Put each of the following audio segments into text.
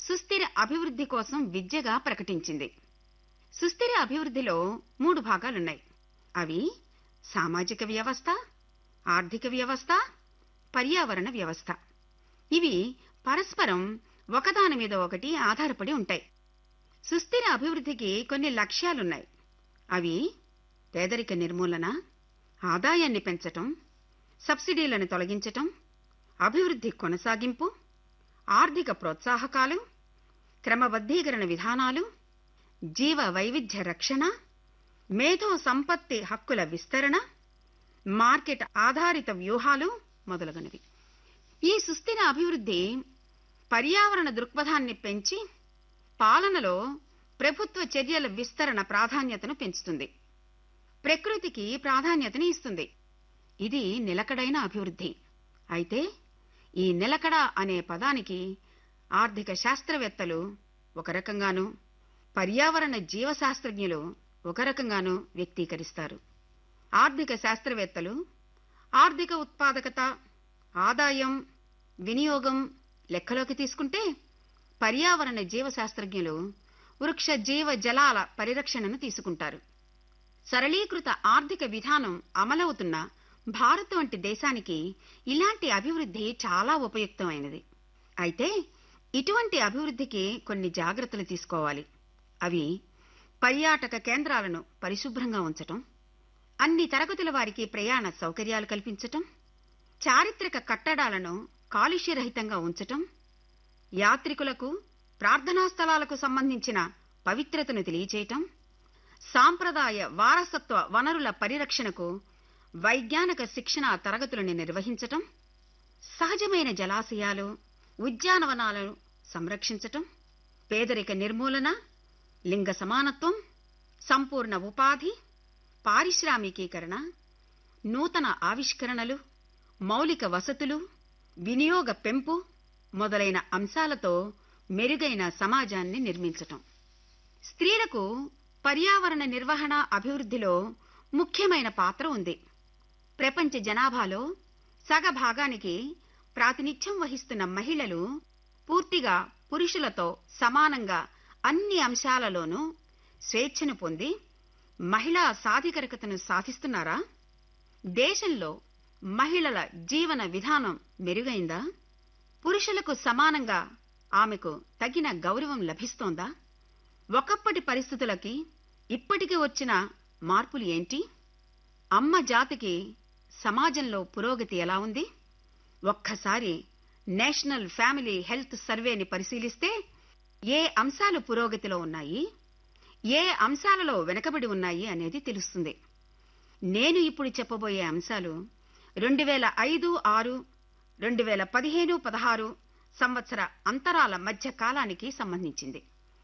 సుస్థిర అభివృద్ధి కోసం విద్యగా ప్రకటించింది సుస్థిర అభివృద్ధిలో మూడు భాగాలున్నాయి అవి సామాజిక వ్యవస్థ ఆర్థిక వ్యవస్థ పర్యావరణ వ్యవస్థ ఇవి పరస్పరం ఒకదాని మీద ఒకటి ఆధారపడి ఉంటాయి సుస్థిర అభివృద్ధికి కొన్ని లక్ష్యాలున్నాయి అవి పేదరిక నిర్మూలన ఆదాయాన్ని పెంచటం సబ్సిడీలను తొలగించటం అభివృద్ధి కొనసాగింపు ఆర్థిక ప్రోత్సాహకాలు క్రమబద్ధీకరణ విధానాలు జీవ వైవిధ్య రక్షణ మేధో సంపత్తి హక్కుల విస్తరణ మార్కెట్ ఆధారిత వ్యూహాలు మొదలగునవి ఈ సుస్థిర అభివృద్ధి పర్యావరణ దృక్పథాన్ని పెంచి పాలనలో ప్రభుత్వ చర్యల విస్తరణ ప్రాధాన్యతను పెంచుతుంది ప్రకృతికి ప్రాధాన్యతని ఇస్తుంది ఇది నిలకడైన అభివృద్ధి అయితే ఈ నిలకడ అనే పదానికి ఆర్థిక శాస్త్రవేత్తలు ఒక రకంగాను పర్యావరణ జీవశాస్త్రజ్ఞులు ఒక రకంగాను వ్యక్తీకరిస్తారు ఆర్థిక శాస్త్రవేత్తలు ఆర్థిక ఉత్పాదకత ఆదాయం వినియోగం లెక్కలోకి తీసుకుంటే పర్యావరణ జీవశాస్త్రజ్ఞులు వృక్ష జీవ జలాల పరిరక్షణను తీసుకుంటారు సరళీకృత ఆర్థిక విధానం అమలవుతున్న భారత్ వంటి దేశానికి ఇలాంటి అభివృద్ధి చాలా ఉపయుక్తమైనది అయితే ఇటువంటి అభివృద్ధికి కొన్ని జాగ్రత్తలు తీసుకోవాలి అవి పర్యాటక కేంద్రాలను పరిశుభ్రంగా ఉంచటం అన్ని తరగతుల వారికి ప్రయాణ సౌకర్యాలు కల్పించటం చారిత్రక కట్టడాలను కాలుష్యరహితంగా ఉంచటం యాత్రికులకు ప్రార్థనా స్థలాలకు సంబంధించిన పవిత్రతను తెలియచేయటం సాంప్రదాయ వారసత్వ వనరుల పరిరక్షణకు వైజ్ఞానిక శిక్షణ తరగతులను నిర్వహించటం సహజమైన జలాశయాలు ఉద్యానవనాలను సంరక్షించటం పేదరిక నిర్మూలన లింగ సమానత్వం సంపూర్ణ ఉపాధి పారిశ్రామికీకరణ నూతన ఆవిష్కరణలు మౌలిక వసతులు వినియోగ పెంపు మొదలైన అంశాలతో మెరుగైన సమాజాన్ని నిర్మించటం స్త్రీలకు పర్యావరణ నిర్వహణ అభివృద్ధిలో ముఖ్యమైన పాత్ర ఉంది ప్రపంచ జనాభాలో సగభాగానికి ప్రాతినిధ్యం వహిస్తున్న మహిళలు పూర్తిగా పురుషులతో సమానంగా అన్ని అంశాలలోనూ స్వేచ్ఛను పొంది మహిళా సాధికారికతను సాధిస్తున్నారా దేశంలో మహిళల జీవన విధానం మెరుగైందా పురుషులకు సమానంగా ఆమెకు తగిన గౌరవం లభిస్తోందా ఒకప్పటి పరిస్థితులకి ఇప్పటికి వచ్చిన మార్పులు ఏంటి అమ్మ జాతికి సమాజంలో పురోగతి ఎలా ఉంది ఒక్కసారి నేషనల్ ఫ్యామిలీ హెల్త్ సర్వేని పరిశీలిస్తే ఏ అంశాలు పురోగతిలో ఉన్నాయి ఏ అంశాలలో వెనకబడి ఉన్నాయి అనేది తెలుస్తుంది నేను ఇప్పుడు చెప్పబోయే అంశాలు రెండు వేల ఐదు ఆరు రెండు వేల పదిహేను పదహారు సంవత్సర అంతరాల మధ్య కాలానికి సంబంధించింది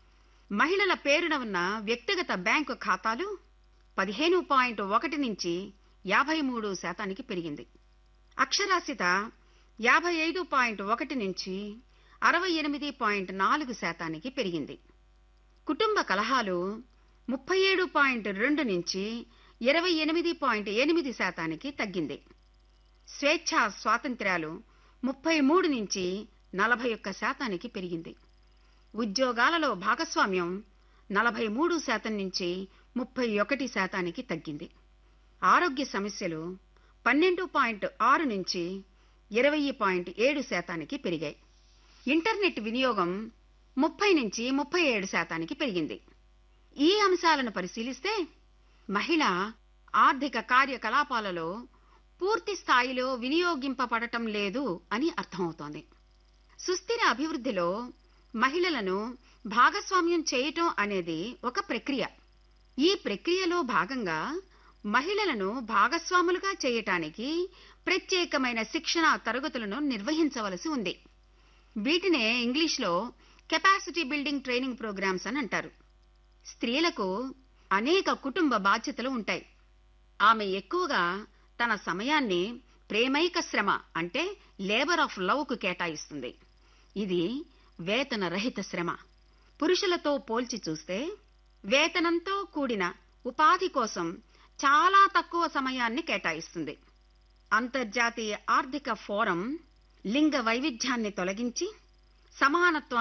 మహిళల పేరున ఉన్న వ్యక్తిగత బ్యాంకు ఖాతాలు పదిహేను పాయింట్ ఒకటి నుంచి యాభై మూడు శాతానికి పెరిగింది అక్షరాస్యత యాభై ఐదు పాయింట్ ఒకటి నుంచి అరవై ఎనిమిది పాయింట్ నాలుగు శాతానికి పెరిగింది కుటుంబ కలహాలు ముప్పై ఏడు పాయింట్ రెండు నుంచి ఇరవై ఎనిమిది పాయింట్ ఎనిమిది శాతానికి తగ్గింది స్వేచ్ఛా స్వాతంత్ర్యాలు ముప్పై మూడు నుంచి నలభై ఒక్క శాతానికి పెరిగింది ఉద్యోగాలలో భాగస్వామ్యం నలభై మూడు శాతం నుంచి ముప్పై ఒకటి శాతానికి తగ్గింది ఆరోగ్య సమస్యలు పన్నెండు పాయింట్ ఆరు నుంచి ఇరవై పాయింట్ ఏడు శాతానికి పెరిగాయి ఇంటర్నెట్ వినియోగం ముప్పై నుంచి ముప్పై ఏడు శాతానికి పెరిగింది ఈ అంశాలను పరిశీలిస్తే మహిళ ఆర్థిక కార్యకలాపాలలో పూర్తి స్థాయిలో వినియోగింపబడటం లేదు అని అర్థమవుతోంది సుస్థిర అభివృద్ధిలో మహిళలను భాగస్వామ్యం చేయటం అనేది ఒక ప్రక్రియ ఈ ప్రక్రియలో భాగంగా మహిళలను భాగస్వాములుగా చేయటానికి ప్రత్యేకమైన శిక్షణ తరగతులను నిర్వహించవలసి ఉంది వీటినే ఇంగ్లీష్లో కెపాసిటీ బిల్డింగ్ ట్రైనింగ్ ప్రోగ్రామ్స్ అని అంటారు స్త్రీలకు అనేక కుటుంబ బాధ్యతలు ఉంటాయి ఆమె ఎక్కువగా తన సమయాన్ని ప్రేమైక శ్రమ అంటే లేబర్ ఆఫ్ లవ్కు కేటాయిస్తుంది ఇది వేతన రహిత శ్రమ పురుషులతో పోల్చి చూస్తే వేతనంతో కూడిన ఉపాధి కోసం చాలా తక్కువ సమయాన్ని కేటాయిస్తుంది అంతర్జాతీయ ఆర్థిక ఫోరం లింగ వైవిధ్యాన్ని తొలగించి సమానత్వాన్ని